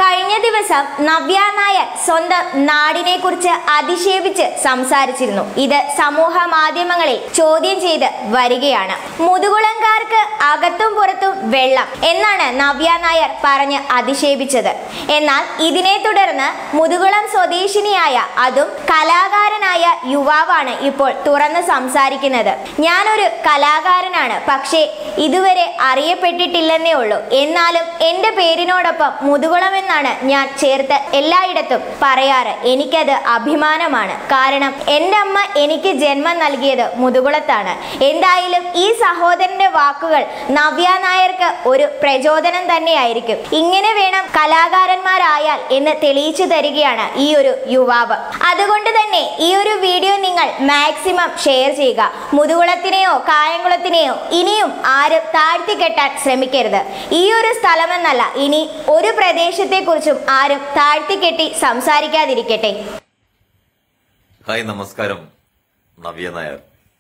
കഴിഞ്ഞ ദിവസം നവ്യ നായർ സ്വന്തം നാടിനെ കുറിച്ച് അധിക്ഷേപിച്ച് സംസാരിച്ചിരുന്നു ഇത് സമൂഹ മാധ്യമങ്ങളിൽ ചോദ്യം ചെയ്ത് വരികയാണ് മുതുകുളംകാർക്ക് അകത്തും പുറത്തും വെള്ളം എന്നാണ് നവ്യ നായർ പറഞ്ഞ് അധിക്ഷേപിച്ചത് എന്നാൽ ഇതിനെ തുടർന്ന് മുതുകുളം സ്വദേശിനിയായ അതും കലാകാരനായ യുവാവാണ് ഇപ്പോൾ തുറന്ന് സംസാരിക്കുന്നത് ഞാനൊരു കലാകാരനാണ് പക്ഷേ ഇതുവരെ അറിയപ്പെട്ടിട്ടില്ലെന്നേ ഉള്ളൂ എന്നാലും എൻ്റെ പേരിനോടൊപ്പം മുതുകുളം എന്നാണ് ഞാൻ ചേർത്ത് എല്ലായിടത്തും പറയാറ് എനിക്കത് അഭിമാനമാണ് കാരണം എൻ്റെ അമ്മ എനിക്ക് ജന്മം നൽകിയത് മുതുകുളത്താണ് എന്തായാലും ഈ സഹോദരന്റെ വാക്കുകൾ നവ്യ നായർക്ക് ഒരു പ്രചോദനം തന്നെയായിരിക്കും ഇങ്ങനെ വേണം കലാകാരന്മാരായാൽ എന്ന് തെളിയിച്ചു തരികയാണ് ഈ ഒരു യുവാവ് അതുകൊണ്ട് തന്നെ ഈ ഒരു വീഡിയോ നിങ്ങൾ മാക്സിമം ഷെയർ ചെയ്യുക മുതുകുളത്തിനെയോ കായംകുളത്തിനെയോ ഇനിയും ആരും താഴ്ത്തി കെട്ടാൻ ശ്രമിക്കരുത് ഈ ഒരു സ്ഥലമെന്നല്ല ഇനി ഒരു പ്രദേശത്തെക്കുറിച്ചും ആരും താഴ്ത്തി കെട്ടി സംസാരിക്കാതിരിക്കട്ടെ ഹായ് നമസ്കാരം നവ്യ നായർ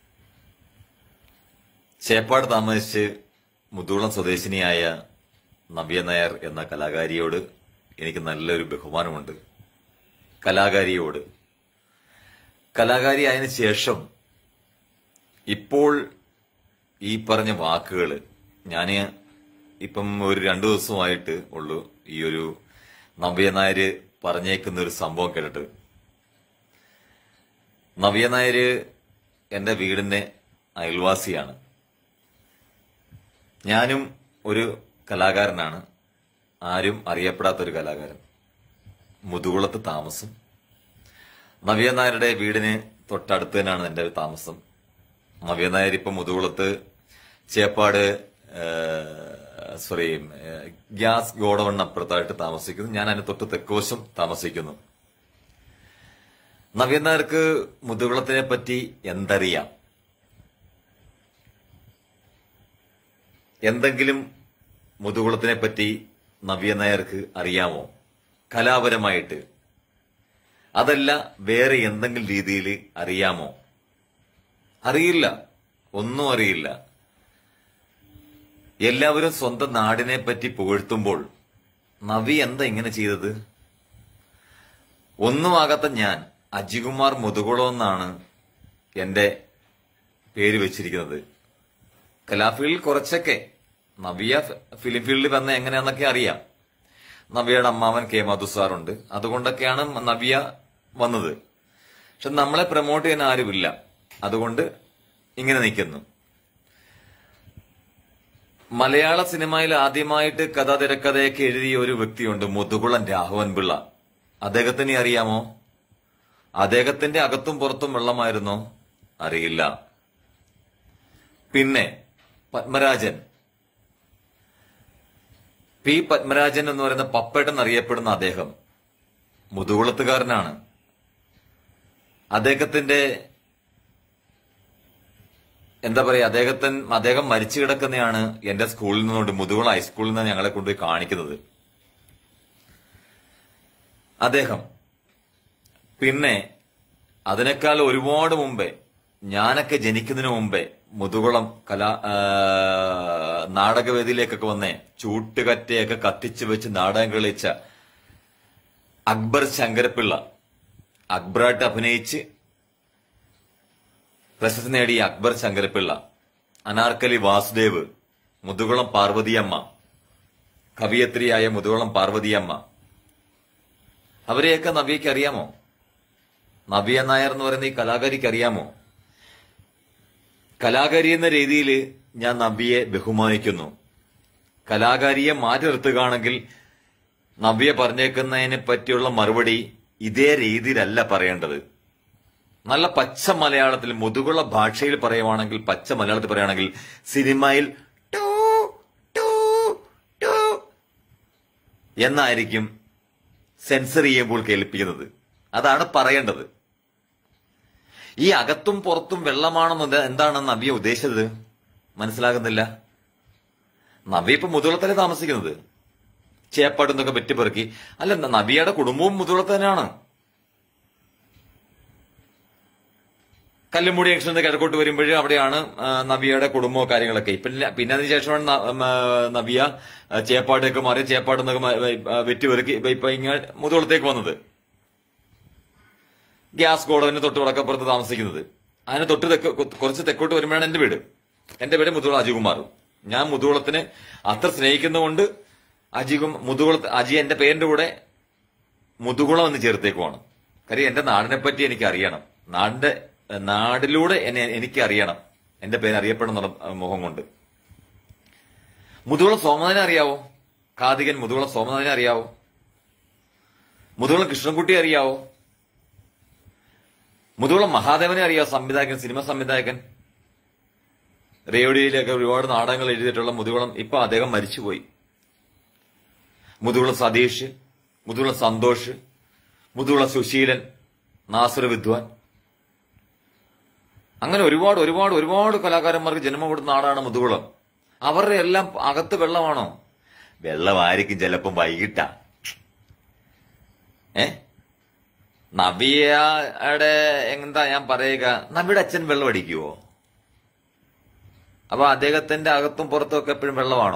ചേപ്പാട് താമസിച്ച് മുതുകുളം സ്വദേശിനിയായ നവ്യ നായർ എന്ന കലാകാരിയോട് എനിക്ക് നല്ലൊരു ബഹുമാനമുണ്ട് കലാകാരിയോട് കലാകാരിയായതിനു ശേഷം ഇപ്പോൾ ഈ പറഞ്ഞ വാക്കുകൾ ഞാൻ ഇപ്പം ഒരു രണ്ടു ദിവസമായിട്ട് ഉള്ളൂ ഈ ഒരു നവ്യ നായര് പറഞ്ഞേക്കുന്ന ഒരു സംഭവം കേട്ടിട്ട് നവ്യ നായര് എന്റെ വീടിന്റെ അയൽവാസിയാണ് ഞാനും ഒരു കലാകാരനാണ് ആരും അറിയപ്പെടാത്ത ഒരു കലാകാരൻ മുതുകുളത്ത് താമസം നവ്യ നായരുടെ വീടിന് തൊട്ടടുത്ത് തന്നെയാണ് എന്റെ താമസം നവ്യ നായർ ഇപ്പൊ മുതുകുളത്ത് ചേപ്പാട് സോറി ഗ്യാസ് ഗോഡൌൺ അപ്പുറത്തായിട്ട് താമസിക്കുന്നു ഞാൻ അതിന് തൊട്ട് തെക്കോശം താമസിക്കുന്നു നവ്യ നായർക്ക് മുതുകുളത്തിനെ പറ്റി എന്തറിയാം എന്തെങ്കിലും മുതുകുളത്തിനെ പറ്റി നവ്യ നായർക്ക് അറിയാമോ കലാപരമായിട്ട് അതല്ല വേറെ എന്തെങ്കിലും രീതിയിൽ അറിയാമോ അറിയില്ല ഒന്നും അറിയില്ല എല്ലാവരും സ്വന്തം നാടിനെ പറ്റി പുകഴ്ത്തുമ്പോൾ നവി എന്താ ഇങ്ങനെ ചെയ്തത് ഒന്നുമാകാത്ത ഞാൻ അജികുമാർ മുതുകുളം എന്നാണ് എന്റെ പേര് വെച്ചിരിക്കുന്നത് കലാഫീൽഡിൽ കുറച്ചൊക്കെ നവ്യ ഫിലിം ഫീൽഡിൽ വന്ന എങ്ങനെയാന്നൊക്കെ അറിയാം നവ്യയുടെ അമ്മാവൻ കെ മധു സാറുണ്ട് അതുകൊണ്ടൊക്കെയാണ് നവ്യ വന്നത് പക്ഷെ നമ്മളെ പ്രൊമോട്ട് ചെയ്യാൻ ആരുമില്ല അതുകൊണ്ട് ഇങ്ങനെ നിൽക്കുന്നു മലയാള സിനിമയിൽ ആദ്യമായിട്ട് കഥ തിരക്കഥയൊക്കെ എഴുതിയ ഒരു വ്യക്തിയുണ്ട് മുതുകുളം രാഘവൻ പിള്ള അദ്ദേഹത്തിന് അറിയാമോ അദ്ദേഹത്തിന്റെ അകത്തും പുറത്തും വെള്ളമായിരുന്നോ അറിയില്ല പിന്നെ പത്മരാജൻ പി പത്മരാജൻ എന്ന് പറയുന്ന പപ്പേട്ടൻ അറിയപ്പെടുന്ന അദ്ദേഹം മുതുകുളത്തുകാരനാണ് അദ്ദേഹത്തിന്റെ എന്താ പറയാ അദ്ദേഹത്തിന് അദ്ദേഹം മരിച്ചു കിടക്കുന്നതാണ് എന്റെ സ്കൂളിൽ നിന്നുകൊണ്ട് മുതുകുളം ഹൈസ്കൂളിൽ നിന്ന് ഞങ്ങളെ കൊണ്ടുപോയി കാണിക്കുന്നത് അദ്ദേഹം പിന്നെ അതിനേക്കാൾ ഒരുപാട് മുമ്പേ ഞാനൊക്കെ ജനിക്കുന്നതിന് മുമ്പേ മുതുകുളം കലാ ആ, നാടകവേദിയിലേക്കൊക്കെ വന്നേ ചൂട്ടുകറ്റയൊക്കെ കത്തിച്ചു വെച്ച് നാടകം കളിച്ച അക്ബർ ശങ്കരപ്പിള്ള അക്ബറായിട്ട് അഭിനയിച്ച് പ്രശസ്തി നേടിയ അക്ബർ ശങ്കരപ്പിള്ള അനാർക്കലി വാസുദേവ് മുതുകുളം പാർവതിയമ്മ കവിയത്രിയായ മുതുകുളം പാർവതിയമ്മ അവരെയൊക്കെ നവ്യയ്ക്ക് അറിയാമോ നവ്യ നായർ എന്ന് പറയുന്ന ഈ കലാകാരിക്ക് അറിയാമോ കലാകാരി എന്ന രീതിയിൽ ഞാൻ നവ്യയെ ബഹുമാനിക്കുന്നു കലാകാരിയെ മാറ്റി നിർത്തുകയാണെങ്കിൽ നവ്യ പറഞ്ഞേക്കുന്നതിനെ പറ്റിയുള്ള മറുപടി ഇതേ രീതിയിലല്ല പറയേണ്ടത് നല്ല പച്ച മലയാളത്തിൽ മുതുകുള്ള ഭാഷയിൽ പറയുവാണെങ്കിൽ പച്ച മലയാളത്തിൽ പറയുകയാണെങ്കിൽ സിനിമയിൽ ടൂ, ടൂ, ടൂ എന്നായിരിക്കും സെൻസർ ചെയ്യുമ്പോൾ കേൾപ്പിക്കുന്നത് അതാണ് പറയേണ്ടത് ഈ അകത്തും പുറത്തും വെള്ളമാണെന്നത് എന്താണ് നവ്യ ഉദ്ദേശിച്ചത് മനസ്സിലാകുന്നില്ല നവ്യ ഇപ്പൊ മുതുകുളത്തല്ലേ താമസിക്കുന്നത് ചേപ്പാടുന്നൊക്കെ വെറ്റിപ്പെറുക്കി അല്ല നവിയുടെ കുടുംബവും മുതുകുളത്ത് തന്നെയാണ് കല്ലുമുടി ജംഗ്ഷനിൽ നിന്ന് കിഴക്കോട്ട് വരുമ്പോൾ അവിടെയാണ് ആ, നബിയുടെ കുടുംബവും കാര്യങ്ങളൊക്കെ പിന്നെ പിന്നെ അതിന് ശേഷമാണ് ന- ഉം, ആ, നബിയ ആ, ചേപ്പാടേക്ക് മാറി ചേപ്പാട് നിന്നൊക്കെ മ- ആ, വെറ്റി വെറുക്കി ഇപ്പൊ- ഇപ്പൊ ഇങ്ങനെ മുതുകുളത്തേക്ക് വന്നത് ഗ്യാസ് ഗോഡവിന് തൊട്ട് വടക്കപ്പുറത്ത് താമസിക്കുന്നത് അതിന് തൊട്ട് തെക്ക് കുറച്ച് തെക്കോട്ട് വരുമ്പോഴാണ് എന്റെ വീട് എന്റെ പേര് മുതുകുളം അജികുമാർ ഞാൻ മുതുകുളത്തിന് അത്ര സ്നേഹിക്കുന്നതുകൊണ്ട് അജികും മുതുകുള അജി എന്റെ പേരിന്റെ കൂടെ മുതുകുളം എന്ന് ചേർത്തേക്കുവാണ് കാര്യം എന്റെ നാടിനെ പറ്റി എനിക്ക് അറിയണം നാടിന്റെ നാടിലൂടെ എന്നെ എനിക്ക് അറിയണം എന്റെ പേര് അറിയപ്പെടണം എന്നുള്ള അഹ് മോഹം കൊണ്ട് മുതുകുളം സോമനാഥനെ അറിയാവോ കാതികൻ മുതുകുളം സോമനാഥനെ അറിയാവോ മുതുകുളം കൃഷ്ണൻകുട്ടി അറിയാവോ മുതുകുളം മഹാദേവനെ അറിയാവോ സംവിധായകൻ സിനിമ സംവിധായകൻ റേഡിയോയിലൊക്കെ ഒരുപാട് നാടകങ്ങൾ എഴുതിയിട്ടുള്ള മുതുകുളം ഇപ്പൊ അദ്ദേഹം മരിച്ചുപോയി മുതുകുളം സതീഷ് മുതുകുളം സന്തോഷ് മുതുകുളം സുശീലൻ നാസുര വിദ്വാൻ അങ്ങനെ ഒരുപാട് ഒരുപാട് ഒരുപാട് കലാകാരന്മാർക്ക് ജന്മം കൊടുത്ത നാടാണ് മുതുകുളം അവരുടെ എല്ലാം അകത്ത് വെള്ളമാണോ വെള്ളമായിരിക്കും ചിലപ്പം വൈകിട്ടാ ഏ നബിയയുടെ എന്താ ഞാൻ പറയുക നബിയുടെ അച്ഛൻ വെള്ളം അടിക്കുവോ അപ്പൊ അദ്ദേഹത്തിന്റെ അകത്തും പുറത്തും ഒക്കെ എപ്പോഴും വെള്ളമാണോ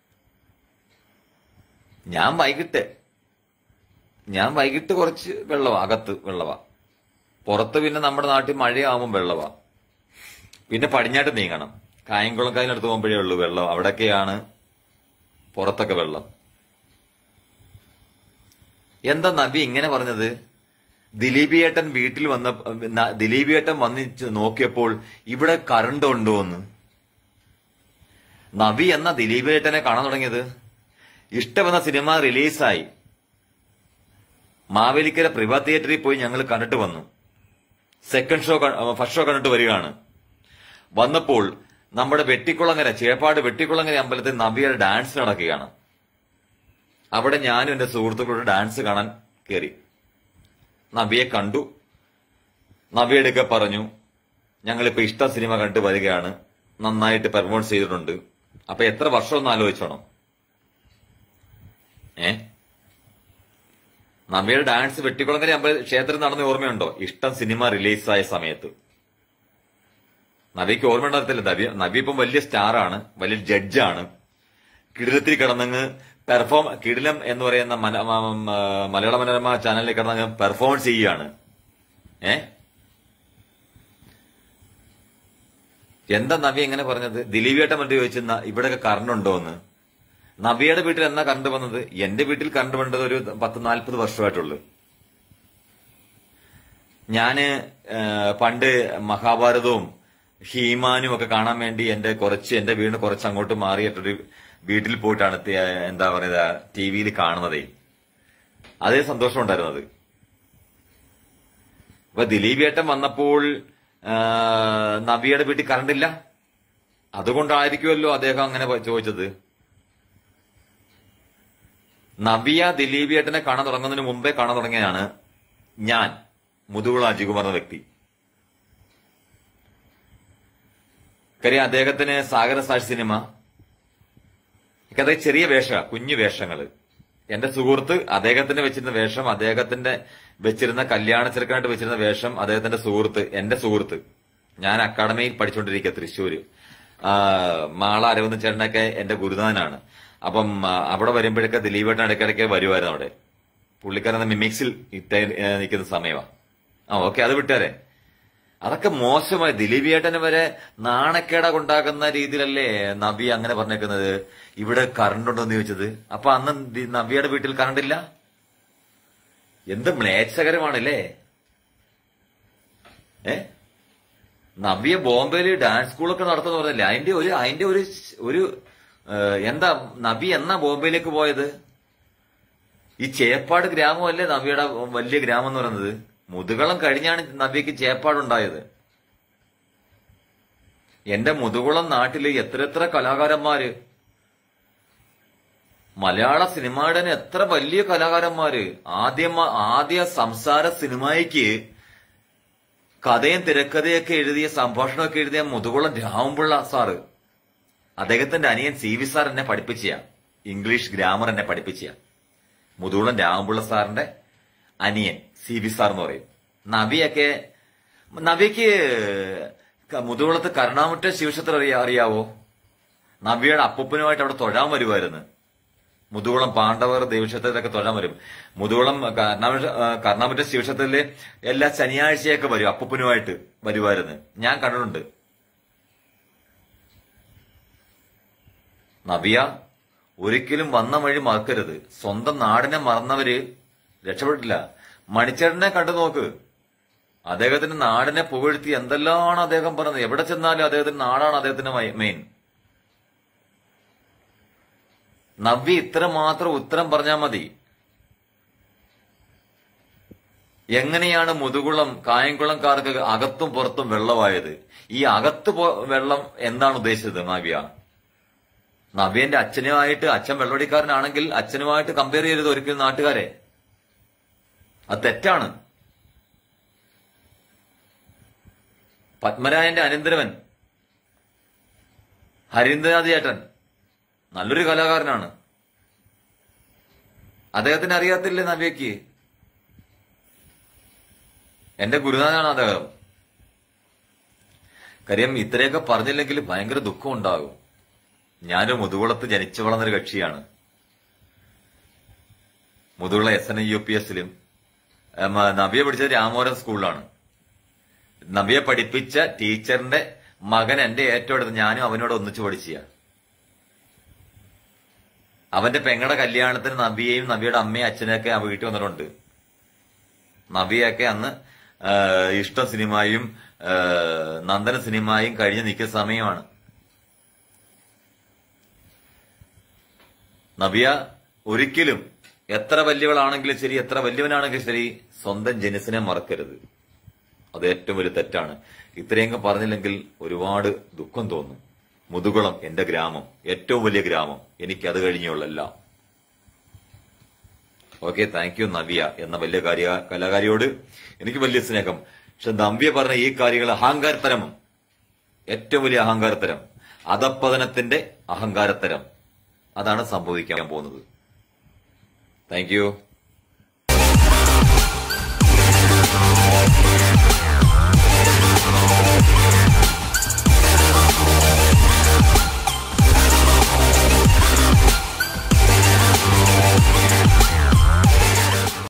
ഞാൻ വൈകിട്ട് ഞാൻ വൈകിട്ട് കുറച്ച് വെള്ളവാ അകത്ത് വെള്ളവാ പുറത്ത് പിന്നെ നമ്മുടെ നാട്ടിൽ മഴയാവുമ്പോൾ വെള്ളവാ പിന്നെ പടിഞ്ഞാട്ട് നീങ്ങണം കായംകുളം കായലിനടുത്ത് പോകുമ്പോഴേ ഉള്ളൂ വെള്ളം അവിടൊക്കെയാണ് പുറത്തൊക്കെ വെള്ളം എന്താ നബി ഇങ്ങനെ പറഞ്ഞത് ദിലീപിയേട്ടൻ വീട്ടിൽ വന്ന ന- ദിലീപിയേട്ടൻ വന്നിച്ച് നോക്കിയപ്പോൾ ഇവിടെ കറണ്ട് ഉണ്ടോ എന്ന് നബി എന്ന ദിലീപിയേട്ടനെ കാണാൻ തുടങ്ങിയത് ഇഷ്ടമെന്ന സിനിമ റിലീസായി മാവേലിക്കര പ്രിവ തിയേറ്ററിൽ പോയി ഞങ്ങൾ കണ്ടിട്ട് വന്നു സെക്കൻഡ് ഷോ ഫസ്റ്റ് ഷോ കണ്ടിട്ട് വരികയാണ് വന്നപ്പോൾ നമ്മുടെ വെട്ടിക്കുളങ്ങര ചേപ്പാട് വെട്ടിക്കുളങ്ങര അമ്പലത്തിൽ നബിയുടെ ഡാൻസ് നടക്കുകയാണ് അവിടെ ഞാനും എന്റെ സുഹൃത്തുക്കളോട് ഡാൻസ് കാണാൻ കയറി നബിയെ കണ്ടു നബിയെടുക്കെ പറഞ്ഞു ഞങ്ങളിപ്പോ ഇഷ്ട സിനിമ കണ്ടു വരികയാണ് നന്നായിട്ട് പെർഫോം ചെയ്തിട്ടുണ്ട് അപ്പൊ എത്ര വർഷം ഒന്ന് ആലോചിച്ചോണം ഏ നബിയുടെ ഡാൻസ് വെട്ടിക്കുളങ്ങര അമ്പല ക്ഷേത്രത്തിൽ നടന്ന ഓർമ്മയുണ്ടോ ഇഷ്ടം സിനിമ റിലീസായ സമയത്ത് നബിക്ക് ഓർമ്മ ഉണ്ടാകത്തില്ല നബി നബി ഇപ്പം വലിയ സ്റ്റാറാണ് വലിയ ജഡ്ജാണ് കിടിലത്തിൽ കിടന്നങ്ങ് പെർഫോം കിടിലം എന്ന് പറയുന്ന മല- മ- മ- മലയാള മനോരമ ചാനലിൽ കിടന്നങ്ങ് പെർഫോമൻസ് ചെയ്യുകയാണ് ഏ എന്താ നബി എങ്ങനെ പറഞ്ഞത് ദിലീപിയേട്ടൻ മറ്റു ചോദിച്ചു ഇവിടെയൊക്കെ കറണ്ട് ഉണ്ടോ എന്ന് നബിയുടെ വീട്ടിൽ എന്നാ കറണ്ട് വന്നത് എന്റെ വീട്ടിൽ കറണ്ട് വന്നത് ഒരു പത്ത് നാൽപ്പത് വർഷമായിട്ടുള്ളൂ ഞാന് ആ, പണ്ട് മഹാഭാരതവും ഹീമാനും ഒക്കെ കാണാൻ വേണ്ടി എന്റെ കുറച്ച് എന്റെ വീടിന് കുറച്ച് അങ്ങോട്ട് മാറിയിട്ടൊരു വീട്ടിൽ പോയിട്ടാണ് തി- എന്താ പറയുക ടി വിയിൽ കാണുന്നതേ അതേ സന്തോഷം ഉണ്ടായിരുന്നത് അപ്പൊ ദിലീപേട്ടൻ വന്നപ്പോൾ ആ, നബിയുടെ വീട്ടിൽ കറണ്ട് ഇല്ല അതുകൊണ്ടായിരിക്കുമല്ലോ അദ്ദേഹം അങ്ങനെ പ- ചോദിച്ചത് നബിയ ദിലീപിയേട്ടനെ കാണാൻ തുടങ്ങുന്നതിന് മുമ്പേ കാണാൻ തുടങ്ങിയതാണ് ഞാൻ മുതുകുള അജികുമാർ എന്ന വ്യക്തി കാര്യം അദ്ദേഹത്തിന് സാഗര സാക്ഷി സിനിമ കഥ ചെറിയ വേഷ കുഞ്ഞു വേഷങ്ങള് എന്റെ സുഹൃത്ത് അദ്ദേഹത്തിന്റെ വെച്ചിരുന്ന വേഷം അദ്ദേഹത്തിന്റെ വെച്ചിരുന്ന കല്യാണ ചെറുക്കനായിട്ട് വെച്ചിരുന്ന വേഷം അദ്ദേഹത്തിന്റെ സുഹൃത്ത് എന്റെ സുഹൃത്ത് ഞാൻ അക്കാഡമിയിൽ പഠിച്ചുകൊണ്ടിരിക്കുക തൃശ്ശൂര് ആ, മാള അരവിന്ദ് ചേട്ടനൊക്കെ എന്റെ ഗുരുനാഥനാണ് അപ്പം ആ, അവിടെ വരുമ്പോഴൊക്കെ ദിലീപേട്ടൻ ഇടയ്ക്കിടയ്ക്ക് വരുമായിരുന്നു അവിടെ പുള്ളിക്കാരൻ മിമിക്സിൽ ഇട്ട നിൽക്കുന്ന സമയമാണ് ആ ഓക്കെ അത് വിട്ടാരെ അതൊക്കെ മോശമായി ദിലീപിയേട്ടന് വരെ നാണക്കേട കൊണ്ടാക്കുന്ന രീതിയിലല്ലേ നബി അങ്ങനെ പറഞ്ഞേക്കുന്നത് ഇവിടെ കറണ്ട് ഉണ്ടോ എന്ന് ചോദിച്ചത് അപ്പൊ അന്ന് ദി- നബിയുടെ വീട്ടിൽ കറണ്ട് ഇല്ല എന്ത് മ്ലേച്ഛകരമാണല്ലേ ഏ നബിയെ ബോംബെയിൽ ഡാൻസ് സ്കൂളൊക്കെ നടത്തുന്ന പറഞ്ഞില്ലേ അതിന്റെ ഒരു അതിന്റെ ഒരു ഒരു ഏഹ്, എന്താ നബി എന്നാ ബോംബെയിലേക്ക് പോയത് ഈ ചേപ്പാട് ഗ്രാമമല്ലേ നബിയുടെ വലിയ ഗ്രാമം എന്ന് പറയുന്നത് മുതുകളം കഴിഞ്ഞാണ് നബിക്ക് ചേപ്പാടുണ്ടായത് എന്റെ മുതുകുളം നാട്ടില് എത്ര എത്ര കലാകാരന്മാര് മലയാള സിനിമയുടെ തന്നെ എത്ര വലിയ കലാകാരന്മാര് ആദ്യം ആദ്യ സംസാര സിനിമയ്ക്ക് കഥയും തിരക്കഥയൊക്കെ എഴുതിയ സംഭാഷണമൊക്കെ എഴുതിയ മുതുകുളം രാമപിള്ള സാറ് അദ്ദേഹത്തിന്റെ അനിയൻ സി വി സാർ എന്നെ പഠിപ്പിച്ച ഇംഗ്ലീഷ് ഗ്രാമർ എന്നെ പഠിപ്പിച്ച മുതുകുളം രാമപിള്ള സാറിന്റെ അനിയൻ സി വി സാർ എന്ന് പറയും നബിയൊക്കെ നവ്യക്ക് ക- മുതുകുളത്ത് കരുണാമുറ്റ ശിവക്ഷേത്രം അറിയാ അറിയാവോ നവ്യയുടെ അപ്പൂപ്പനുമായിട്ട് അവിടെ തൊഴാൻ വരുമായിരുന്നു മുതുകുളം പാണ്ഡവർ ദേവക്ഷേത്രത്തിലൊക്കെ തൊഴാൻ വരും മുതുകുളം കർണാമറ്റ കർണാമറ്റ ശിവക്ഷേത്രത്തില് എല്ലാ ശനിയാഴ്ചയൊക്കെ വരും അപ്പൂപ്പനുമായിട്ട് വരുമായിരുന്നു ഞാൻ കണ്ടിട്ടുണ്ട് നവ്യ ഒരിക്കലും വന്ന വഴി മറക്കരുത് സ്വന്തം നാടിനെ മറന്നവര് രക്ഷപ്പെട്ടില്ല മണിച്ചേട്ടനെ കണ്ടു നോക്ക് അദ്ദേഹത്തിന്റെ നാടിനെ പുകഴ്ത്തി എന്തെല്ലാമാണ് അദ്ദേഹം പറഞ്ഞത് എവിടെ ചെന്നാലും അദ്ദേഹത്തിന്റെ നാടാണ് അദ്ദേഹത്തിന്റെ മെയിൻ നവ്യ ഇത്ര മാത്രം ഉത്തരം പറഞ്ഞാൽ മതി എങ്ങനെയാണ് മുതുകുളം കായംകുളംകാർക്ക് അകത്തും പുറത്തും വെള്ളമായത് ഈ അകത്ത് പോ- വെള്ളം എന്താണ് ഉദ്ദേശിച്ചത് നവ്യ നവ്യന്റെ അച്ഛനുമായിട്ട് അച്ഛൻ വെള്ളോടിക്കാരനാണെങ്കിൽ അച്ഛനുമായിട്ട് കമ്പയർ ചെയ്തത് ഒരിക്കലും നാട്ടുകാരെ അത് തെറ്റാണ് പത്മരായന്റെ അനന്തരവൻ ഹരീന്ദ്രനാഥ് ചേട്ടൻ നല്ലൊരു കലാകാരനാണ് അദ്ദേഹത്തിന് അറിയാത്തില്ലേ നവ്യക്ക് എന്റെ ഗുരുനാഥാണ് അദ്ദേഹം കാര്യം ഇത്രയൊക്കെ പറഞ്ഞില്ലെങ്കിൽ ഭയങ്കര ദുഃഖം ഉണ്ടാകും ഞാനൊരു മുതുകുളത്ത് ജനിച്ചു വളർന്നൊരു കക്ഷിയാണ് Muthukula S N U P എസിലും നവ്യ പഠിച്ചത് രാമോരം സ്കൂളിലാണ് നവ്യ പഠിപ്പിച്ച ടീച്ചറിന്റെ മകൻ എന്റെ ഏറ്റവും അടുത്ത് ഞാനും അവനോട് ഒന്നിച്ചു പഠിച്ച അവന്റെ പെങ്ങടെ കല്യാണത്തിന് നവ്യയും നവ്യയുടെ അമ്മയും അച്ഛനെയൊക്കെ ആ വീട്ടിൽ വന്നിട്ടുണ്ട് നവ്യയൊക്കെ അന്ന് ആ, ഇഷ്ട സിനിമയും ആ, നന്ദന സിനിമയും കഴിഞ്ഞ് നിൽക്കുന്ന സമയമാണ് നവ്യ ഒരിക്കലും എത്ര വലിയവളാണെങ്കിലും ശരി എത്ര വലിയവനാണെങ്കിലും ശരി സ്വന്തം ജനസിനെ മറക്കരുത് അത് ഏറ്റവും വലിയ തെറ്റാണ് ഇത്രയെങ്കിലും പറഞ്ഞില്ലെങ്കിൽ ഒരുപാട് ദുഃഖം തോന്നും മുതുകുളം എന്റെ ഗ്രാമം ഏറ്റവും വലിയ ഗ്രാമം എനിക്ക് അത് കഴിഞ്ഞുള്ളെല്ലാം ഓക്കെ താങ്ക് യു നവ്യ എന്ന വലിയ കാര്യ കലാകാരിയോട് എനിക്ക് വലിയ സ്നേഹം പക്ഷെ നവ്യ പറഞ്ഞ ഈ കാര്യങ്ങൾ അഹങ്കാരത്തരം ഏറ്റവും വലിയ അഹങ്കാരത്തരം അധപ്പതനത്തിന്റെ അഹങ്കാരത്തരം അതാണ് സംഭവിക്കാൻ പോകുന്നത് താങ്ക് യു